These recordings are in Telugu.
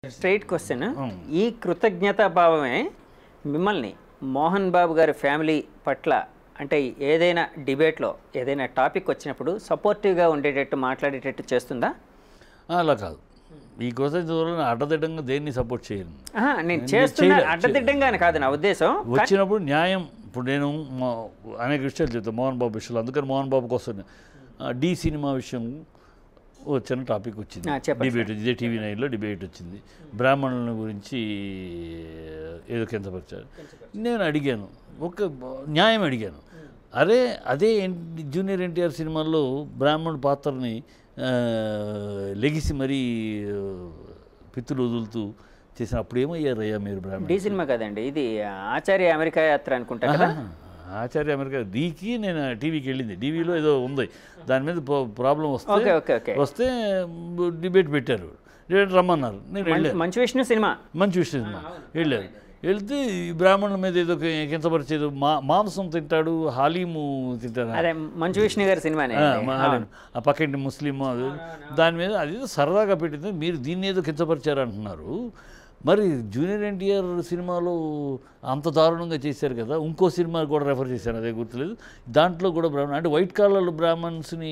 స్ట్రైట్ క్వశ్చన్ ఈ కృతజ్ఞతా భావమే మిమ్మల్ని మోహన్ బాబు గారి ఫ్యామిలీ పట్ల అంటే ఏదైనా డిబేట్లో ఏదైనా టాపిక్ వచ్చినప్పుడు సపోర్టివ్గా ఉండేటట్టు మాట్లాడేటట్టు చేస్తుందా ఆ, అలా కాదు ఈ కృతజ్ఞతలను అడ్డదిడ్డంగా దేన్ని సపోర్ట్ చేయను ఆహా, నేను చేస్తున్నా అడ్డదిడ్డంగానే కాదు నా ఉద్దేశం వచ్చినప్పుడు న్యాయం ఇప్పుడు నేను మా- అనేక విషయాలు చెప్తాను మోహన్ బాబు విషయాలు అందుకని మోహన్ బాబు కోసం ఆ, డి సినిమా విషయం వచ్చిన టాపిక్ వచ్చింది ఆ, చెప్పండి డిబేట్ ఇదే టీవీ నైన్లో డిబేట్ వచ్చింది బ్రాహ్మణుల గురించి ఏదో కిందపరిచారు నేను అడిగాను ఒక న్యాయం అడిగాను అరే అదే ఎన్- జూనియర్ ఎన్టీఆర్ సినిమాల్లో బ్రాహ్మణుడి పాత్రని ఆ, లెగిసి మరీ ఆ, పిత్తులు వదులుతూ చేసిన అప్పుడు ఏమయ్యారయ్యా మీరు బ్రాహ్మణ్ డి సినిమా కదండి ఇది ఆచార్య అమెరికా యాత్ర అనుకుంటా కదా ఆహా. ఆచార్య అమెరికా డీకి నేను టీవీకి వెళ్ళింది టీవీలో ఏదో ఉంది దాని మీద ప్రాబ్లం ఓకే వస్తే ఓకే ఓకే వస్తే డిబేట్ పెట్టారు డిబేట్ రమ్మన్నారు నేను వెళ్ళాను మంచు విష్ణు సినిమా మంచి విషయం వెళ్ళారు వెళ్తే ఈ బ్రాహ్మణుల మీద ఏదో కించపరిచేది మా మాంసం తింటాడు హాలీము తింటాడు అదే మంచు విష్ణు గారి సినిమానే ఆ, మా హాలీము. ఆ పక్కింటి ముస్లిం అది దాని మీద అది ఏదో సరదాగా పెట్టింది మీరు దీన్ని ఏదో కించపరిచారు అంటున్నారు మరి జూనియర్ ఎన్టీఆర్ సినిమాలో అంత దారుణంగా చేశారు కదా ఇంకో సినిమా కూడా రెఫర్ చేశాను అదే గుర్తులేదు దాంట్లో కూడా బ్రాహ్మణ్ అంటే వైట్ కాలర్ బ్రాహ్మణ్స్ని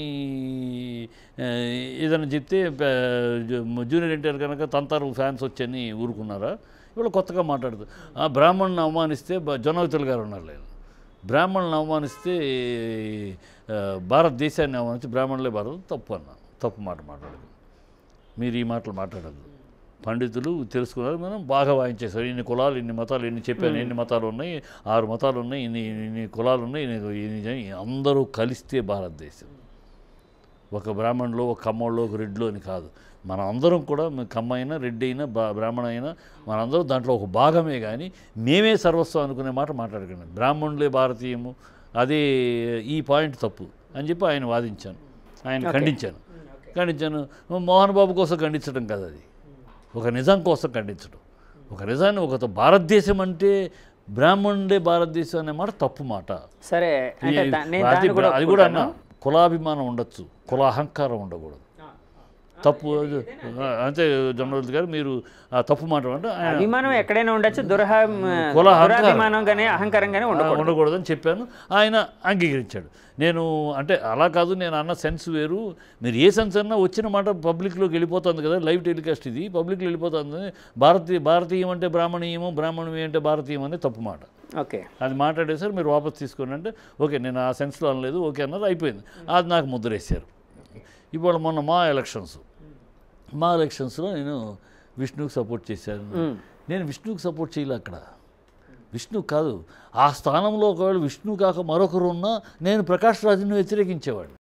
ఆ, ఏదైనా చెప్తే ఆ, జూ- జూనియర్ ఎన్టీఆర్ కనుక తంతారు ఫ్యాన్స్ వచ్చని ఊరుకున్నారా ఇవాళ కొత్తగా మాట్లాడుతూ ఆ బ్రాహ్మణ్ని అవమానిస్తే బ- జొన్నవితులు గారు ఉన్నారు లేదు బ్రాహ్మణులను అవమానిస్తే ఆ, భారతదేశాన్ని అవమానిస్తే బ్రాహ్మణులే భారత తప్పు అన్నా తప్పు మాట మాట్లాడదు మీరు ఈ మాటలు మాట్లాడద్దు పండితులు తెలుసుకున్నారు మనం బాగా వాయించేశారు ఇన్ని కులాలు ఇన్ని మతాలు ఇన్ని చెప్పాను ఎన్ని మతాలు ఉన్నాయి ఆరు మతాలు ఉన్నాయి ఇన్ని ఇన్ని కులాలు ఉన్నాయి ఇన్ని ఇన్ని జన- అందరూ కలిస్తే భారతదేశం ఒక బ్రాహ్మణులు ఒక కమ్మోళ్ళు ఒక రెడ్లు అని కాదు మనం అందరం కూడా మ- కమ్మ అయినా రెడ్డి అయినా బ్రా బ్రాహ్మణ అయినా మనందరం దాంట్లో ఒక భాగమే కానీ మేమే సర్వస్వం అనుకునే మాట మాట్లాడకండి బ్రాహ్మణులే భారతీయము అదే ఈ పాయింట్ తప్పు అని చెప్పి ఆయన వాదించాను ఆయన ఖండించాను ఖండించాను మోహన్ బాబు కోసం ఖండించడం కాదు అది ఒక నిజం కోసం ఖండించడం ఒక నిజాన్ని ఒక భారతదేశం అంటే బ్రాహ్మణుడే భారతదేశం అనే మాట తప్పు మాట సరే అంటే దా- నేను అది దాన్ని కూడా అది కూడా అన్నా కులాభిమానం ఉండొచ్చు కుల అహంకారం ఉండకూడదు తప్పు అంతే జమరవతి గారు మీరు ఆ తప్పు మాట అంటే ఆయన అభిమానం ఎక్కడైనా ఉండొచ్చు దురహ కుల అహంకారం. దురాభిమానం కానీ అహంకారం కానీ ఉండకూడదు ఉండకూడదని చెప్పాను ఆయన అంగీకరించాడు నేను అంటే అలా కాదు నేను అన్న సెన్స్ వేరు మీరు ఏ సెన్స్ అన్నా వచ్చిన మాట పబ్లిక్లోకి వెళ్ళిపోతుంది కదా లైవ్ టెలికాస్ట్ ఇది పబ్లిక్లో వెళ్ళిపోతుంది భారతీయ భారతీయం అంటే బ్రాహ్మణీయము బ్రాహ్మణి అంటే భారతీయం అనే తప్పు మాట ఓకే అది మాట్లాడేసారు మీరు వాపస్ తీసుకోండి అంటే ఓకే నేను ఆ సెన్స్లో అనలేదు ఓకే అన్నారు అయిపోయింది అది నాకు ముద్రేశారు ఇవాళ మొన్న మా ఎలక్షన్స్ మా ఎలక్షన్స్లో నేను విష్ణువుకి సపోర్ట్ చేశాను నేను విష్ణువుకి సపోర్ట్ చేయలే అక్కడ విష్ణు కాదు ఆ స్థానంలో ఒకవేళ విష్ణు కాక మరొకరు ఉన్నా నేను ప్రకాష్ రాజుని వ్యతిరేకించేవాడిని